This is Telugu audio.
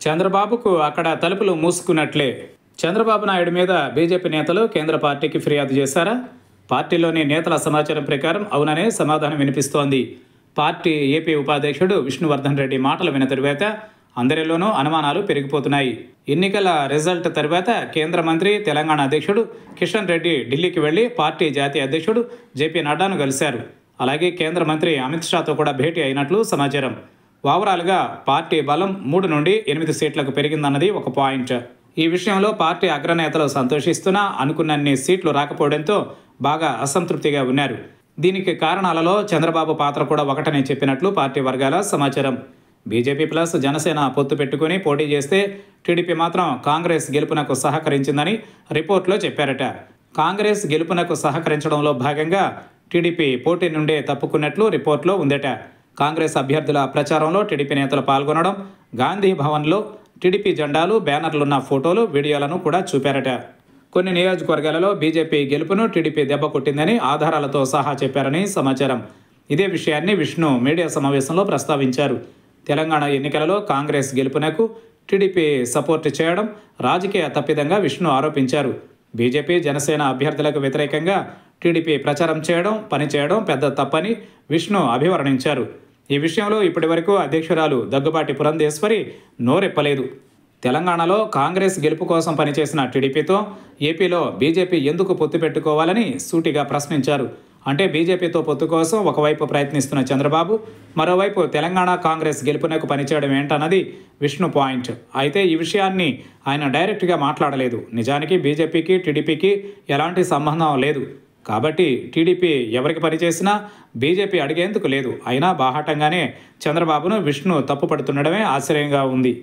చంద్రబాబుకు అక్కడ తలుపులు మూసుకున్నట్లే చంద్రబాబు నాయుడు మీద బీజేపీ నేతలు కేంద్ర పార్టీకి ఫిర్యాదు చేశారా పార్టీలోని నేతల సమాచారం ప్రకారం అవుననే సమాధానం వినిపిస్తోంది పార్టీ ఏపీ ఉపాధ్యక్షుడు విష్ణువర్ధన్ రెడ్డి మాటలు విన్న తరువాత అందరిలోనూ అనుమానాలు పెరిగిపోతున్నాయి ఎన్నికల రిజల్ట్ తర్వాత కేంద్ర మంత్రి తెలంగాణ అధ్యక్షుడు కిషన్ రెడ్డి ఢిల్లీకి వెళ్లి పార్టీ జాతీయ అధ్యక్షుడు జేపీ నడ్డాను కలిశారు అలాగే కేంద్ర మంత్రి అమిత్ షాతో కూడా భేటీ అయినట్లు సమాచారం ఓవరాల్గా పార్టీ బలం మూడు నుండి ఎనిమిది సీట్లకు పెరిగిందన్నది ఒక పాయింట్ ఈ విషయంలో పార్టీ అగ్రనేతలు సంతోషిస్తున్నా అనుకున్నన్ని సీట్లు రాకపోవడంతో బాగా అసంతృప్తిగా ఉన్నారు దీనికి కారణాలలో చంద్రబాబు పాత్ర కూడా ఒకటని చెప్పినట్లు పార్టీ వర్గాల సమాచారం బీజేపీ ప్లస్ జనసేన పొత్తు పెట్టుకుని పోటీ చేస్తే టీడీపీ మాత్రం కాంగ్రెస్ గెలుపునకు సహకరించిందని రిపోర్ట్లో చెప్పారట కాంగ్రెస్ గెలుపునకు సహకరించడంలో భాగంగా టీడీపీ పోటీ నుండే తప్పుకున్నట్లు రిపోర్ట్లో ఉందట కాంగ్రెస్ అభ్యర్థుల ప్రచారంలో టీడీపీ నేతలు పాల్గొనడం గాంధీ భవన్లో టీడీపీ జెండాలు బ్యానర్లున్న ఫోటోలు వీడియోలను కూడా చూపారట కొన్ని నియోజకవర్గాలలో బీజేపీ గెలుపును టీడీపీ దెబ్బ కొట్టిందని ఆధారాలతో సహా చెప్పారని సమాచారం ఇదే విషయాన్ని విష్ణు మీడియా సమావేశంలో ప్రస్తావించారు తెలంగాణ ఎన్నికలలో కాంగ్రెస్ గెలుపునకు టీడీపీ సపోర్ట్ చేయడం రాజకీయ తప్పిదంగా విష్ణు ఆరోపించారు బీజేపీ జనసేన అభ్యర్థులకు వ్యతిరేకంగా టీడీపీ ప్రచారం చేయడం పనిచేయడం పెద్ద తప్పని విష్ణు అభివర్ణించారు ఈ విషయంలో ఇప్పటివరకు అధ్యక్షురాలు దగ్గుబాటి పురంధేశ్వరి నోరెప్పలేదు తెలంగాణలో కాంగ్రెస్ గెలుపు కోసం పనిచేసిన టీడీపీతో ఏపీలో బీజేపీ ఎందుకు పొత్తు పెట్టుకోవాలని సూటిగా ప్రశ్నించారు అంటే బీజేపీతో పొత్తు కోసం ఒకవైపు ప్రయత్నిస్తున్న చంద్రబాబు మరోవైపు తెలంగాణ కాంగ్రెస్ గెలుపునకు పనిచేయడం ఏంటన్నది విష్ణు పాయింట్ అయితే ఈ విషయాన్ని ఆయన డైరెక్ట్గా మాట్లాడలేదు నిజానికి బీజేపీకి టీడీపీకి ఎలాంటి సంబంధం లేదు కాబట్టి టీడీపీ ఎవరికి పనిచేసినా బీజేపీ అడిగేందుకు లేదు అయినా బాహాటంగానే చంద్రబాబును విష్ణు తప్పుపడుతుండడమే ఆశ్చర్యంగా ఉంది